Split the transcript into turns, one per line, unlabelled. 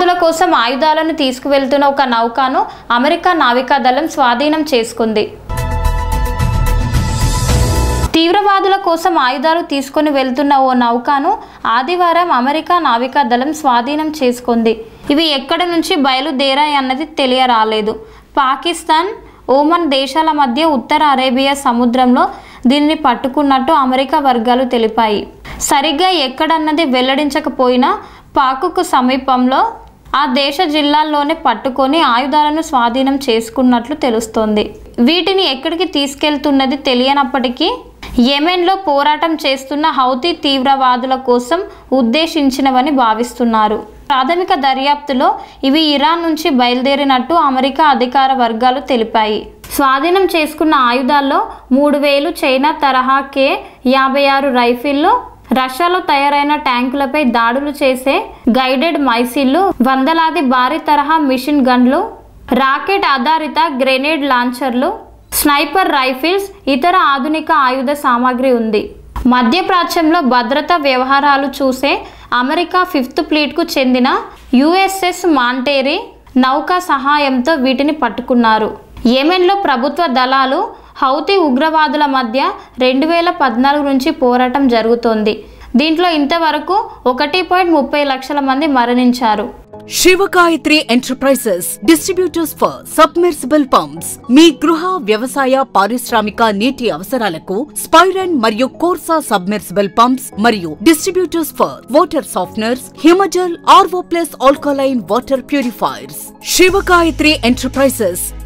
తీవ్రవాదుల కోసం ఆయుధాలను తీసుకువెళ్తున్న ఒక నౌకను అమెరికా నావికాదళం స్వాధీనం చేసుకుంది తీవ్రవాదుల కోసం ఆయుధాలు తీసుకొని వెళ్తున్న ఓ నౌకను ఆదివారం అమెరికా నావికాదళం స్వాధీనం చేసుకుంది ఇవి ఎక్కడి నుంచి బయలుదేరాయి అన్నది తెలియరాలేదు పాకిస్తాన్ ఓమన్ దేశాల మధ్య ఉత్తర అరేబియా సముద్రంలో దీనిని పట్టుకున్నట్టు అమెరికా వర్గాలు తెలిపాయి సరిగ్గా ఎక్కడన్నది వెల్లడించకపోయినా పాకుకు సమీపంలో ఆ దేశ జిల్లాల్లోనే పట్టుకొని ఆయుధాలను స్వాధీనం చేసుకున్నట్లు తెలుస్తోంది వీటిని ఎక్కడికి తీసుకెళ్తున్నది తెలియనప్పటికీ యెమెన్లో పోరాటం చేస్తున్న హౌతీ తీవ్రవాదుల కోసం ఉద్దేశించినవని భావిస్తున్నారు ప్రాథమిక దర్యాప్తులో ఇవి ఇరాన్ నుంచి బయలుదేరినట్టు అమెరికా అధికార వర్గాలు తెలిపాయి స్వాధీనం చేసుకున్న ఆయుధాల్లో మూడు వేలు చైనా తరహా కే యాభై ఆరు రైఫిళ్లు రష్యాలో తయారైన ట్యాంకులపై దాడులు చేసే గైడెడ్ మైసిల్లు వందలాది భారీ తరహా మిషన్ గన్లు రాకెట్ ఆధారిత గ్రెనేడ్ లాంచర్లు స్నైపర్ రైఫిల్స్ ఇతర ఆధునిక ఆయుధ సామాగ్రి ఉంది మధ్యప్రాచ్యంలో భద్రతా వ్యవహారాలు చూసే అమెరికా ఫిఫ్త్ ఫ్లీట్కు చెందిన యుఎస్ఎస్ మాంటేరీ నౌక సహాయంతో వీటిని పట్టుకున్నారు యెమెన్లో ప్రభుత్వ దళాలు హౌతీ ఉగ్రవాదుల మధ్య రెండు వేల పద్నాలుగు నుంచి పోరాటం జరుగుతోంది దీంట్లో ఇంతవరకు ఒకటి పాయింట్ ముప్పై లక్షల మంది మరణించారు
Sivagayatri enterprises distributors for submersible pumps మీ గృహ వ్యవసాయ పారిశ్రామిక నీటి అవసరాలకు స్పైరన్ మరియు కోర్సా సబ్మెర్సిబుల్ పంప్స్ మరియు distributors for water softeners Himajal RO plus alkaline water purifiers Sivagayatri enterprises